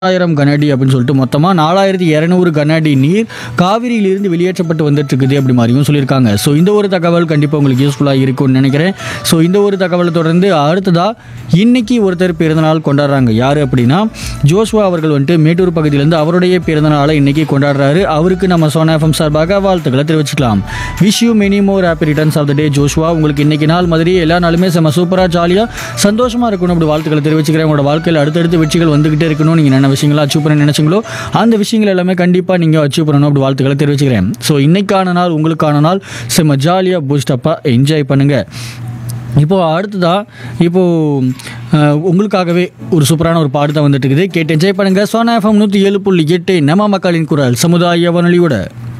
ஆயிரம் கனஅடி அப்படின்னு சொல்லிட்டு மொத்தமாக நாலாயிரத்தி இரநூறு கனஅடி நீர் காவிரியிலிருந்து வெளியேற்றப்பட்டு வந்துட்டு இருக்குது அப்படி மாதிரியும் சொல்லியிருக்காங்க ஸோ இந்த ஒரு தகவல் கண்டிப்பாக உங்களுக்கு யூஸ்ஃபுல்லாக இருக்கும்னு நினைக்கிறேன் ஸோ இந்த ஒரு தகவலை தொடர்ந்து அடுத்ததாக இன்னைக்கு ஒருத்தர் பிறந்தநாள் கொண்டாடுறாங்க யார் அப்படின்னா ஜோஸ்வா அவர்கள் வந்துட்டு மேட்டூர் பகுதியிலேருந்து அவருடைய பிறந்தநாளை இன்னைக்கு கொண்டாடுறாரு அவருக்கு நம்ம சோனா எஃப்எம் சார்பாக வாழ்த்துக்களை தெரிவிச்சுக்கலாம் wish you many more happy returns of the day Joshua உங்களுக்கு இன்னைக்கு நாள் மாதிரி எல்லா நாளுமே செம்ம சூப்பராக ஜாலியாக சந்தோஷமாக இருக்கணும் அப்படி வாழ்த்துக்களை தெரிவிச்சுக்கிறேன் உங்களோட வாழ்க்கையில் அடுத்தடுத்து வெற்றிகள் வந்துகிட்டே இருக்கணும் நீங்கள் என்ன விஷயங்களை அச்சீவ் பண்ண நினைச்சீங்களோ அந்த விஷயங்கள் எல்லாமே கண்டிப்பாக நீங்கள் அச்சீவ் பண்ணணும் அப்படி வாழ்த்துக்களை தெரிவிச்சுக்கிறேன் ஸோ இன்னைக்கான நாள் உங்களுக்கான நாள் செம்ம ஜாலியாக பூஸ்டப்பாக என்ஜாய் பண்ணுங்கள் இப்போது அடுத்ததா இப்போது அஹ், உங்களுக்காகவே ஒரு சூப்பரான ஒரு பாட்டு தான் வந்துட்டு இருக்குது கேட்டு என்ஜாய் பண்ணுங்கள் சோனா எஃப்எம் நூற்றி ஏழு புள்ளி எட்டு நம்ம மக்களின் குரல் சமுதாய வானொலியோட